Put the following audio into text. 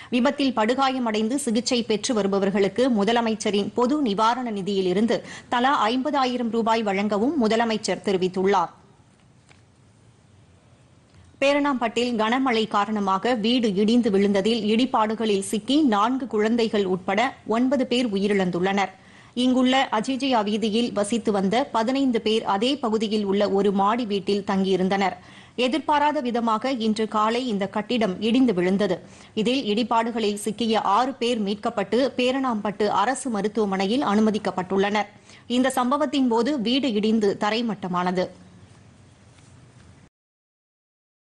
விபத்தில் படுகாயமடைந்து சிகிச்சை பெற்று வருபவர்களுக்கு முதலமைச்சரின் பொது நிவாரண நிதியிலிருந்து தலா ஐம்பதாயிரம் ரூபாய் வழங்கவும் முதலமைச்சர் தெரிவித்துள்ளார் பேரணாம்பட்டில் கனமழை காரணமாக வீடு இடிந்து விழுந்ததில் இடிபாடுகளில் சிக்கி நான்கு குழந்தைகள் உட்பட ஒன்பது பேர் உயிரிழந்துள்ளனர் இங்குள்ள அஜிஜயா வீதியில் வசித்து வந்த பதினைந்து பேர் அதே பகுதியில் உள்ள ஒரு மாடி வீட்டில் தங்கியிருந்தனர் எதிர்பாராத விதமாக இன்று காலை இந்த கட்டிடம் இடிந்து விழுந்தது இதில் இடிபாடுகளில் சிக்கிய ஆறு பேர் மீட்கப்பட்டு பேரணாம்பட்டு அரசு மருத்துவமனையில் அனுமதிக்கப்பட்டுள்ளனர் இந்த சம்பவத்தின் போது வீடு இடிந்து தரைமட்டமானது